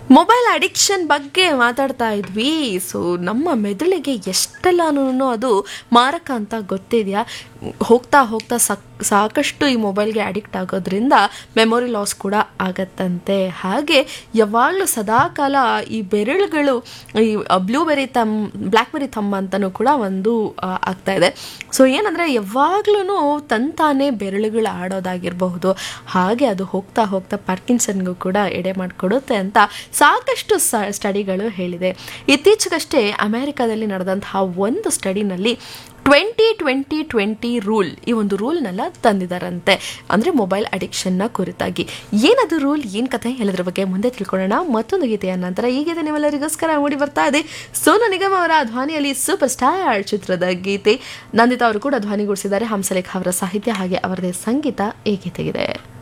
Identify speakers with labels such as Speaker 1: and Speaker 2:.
Speaker 1: mobile addiction ಬಗ್ಗೆ ಮಾತಾಡ್ತಾ ಇದ್ವಿ ಸೊ ನಮ್ಮ ಮೆದುಳಿಗೆ ಎಷ್ಟೆಲ್ಲನೂ ಅದು ಮಾರಕ ಅಂತ ಗೊತ್ತಿದೆಯಾ ಹೋಗ್ತಾ ಹೋಗ್ತಾ ಸಕ್ ಸಾಕಷ್ಟು ಈ ಮೊಬೈಲ್ಗೆ ಅಡಿಕ್ಟ್ ಆಗೋದ್ರಿಂದ ಮೆಮೊರಿ ಲಾಸ್ ಕೂಡ ಆಗತ್ತಂತೆ ಹಾಗೆ ಯಾವಾಗಲೂ ಸದಾಕಾಲ ಈ ಬೆರಳುಗಳು ಈ ಬ್ಲೂಬೆರಿ ತಮ್ ಬ್ಲ್ಯಾಕ್ಬೆರಿ ತಮ್ಮ ಅಂತಲೂ ಕೂಡ ಒಂದು ಆ, ಆಗ್ತಾ ಇದೆ ಸೊ ಏನಂದರೆ ಯಾವಾಗ್ಲೂ ತಂತಾನೇ ಬೆರಳುಗಳು ಆಡೋದಾಗಿರಬಹುದು ಹಾಗೆ ಅದು ಹೋಗ್ತಾ ಹೋಗ್ತಾ ಪಾರ್ಕಿನ್ಸನ್ಗೂ ಕೂಡ ಎಡೆ ಮಾಡಿಕೊಡುತ್ತೆ ಅಂತ ಸಾಕಷ್ಟು ಸ ಸ್ಟಡಿಗಳು ಹೇಳಿದೆ ಇತ್ತೀಚೆಗಷ್ಟೇ ಅಮೆರಿಕಾದಲ್ಲಿ ನಡೆದಂತಹ ಒಂದು ಸ್ಟಡಿನಲ್ಲಿ ಟ್ವೆಂಟಿ ಟ್ವೆಂಟಿ ಟ್ವೆಂಟಿ ರೂಲ್ ಈ ಒಂದು ರೂಲ್ನೆಲ್ಲ ತಂದಿದ್ದಾರಂತೆ ಅಂದರೆ ಮೊಬೈಲ್ ಅಡಿಕ್ಷನ್ನ ಕುರಿತಾಗಿ ಏನದು ರೂಲ್ ಏನು ಕಥೆ ಎಲ್ಲದ್ರ ಬಗ್ಗೆ ಮುಂದೆ ತಿಳ್ಕೊಳ್ಳೋಣ ಮತ್ತೊಂದು ಗೀತೆಯ ನಂತರ ಈ ಗೀತೆ ನಿಮ್ಮೆಲ್ಲರಿಗೋಸ್ಕರ ಮೂಡಿ ಬರ್ತಾ ಇದೆ ಸೋನು ನಿಗಮ್ ಅವರ ಧ್ವನಿಯಲ್ಲಿ ಸೂಪರ್ ಸ್ಟಾರ್ ಚಿತ್ರದ ಗೀತೆ ನಂದಿತಾ ಅವರು ಕೂಡ ಧ್ವನಿಗೂಡಿಸಿದ್ದಾರೆ ಹಂಸಲೇಖ ಅವರ ಸಾಹಿತ್ಯ ಹಾಗೆ ಅವರದೇ ಸಂಗೀತ ಈ ಗೀತೆಗಿದೆ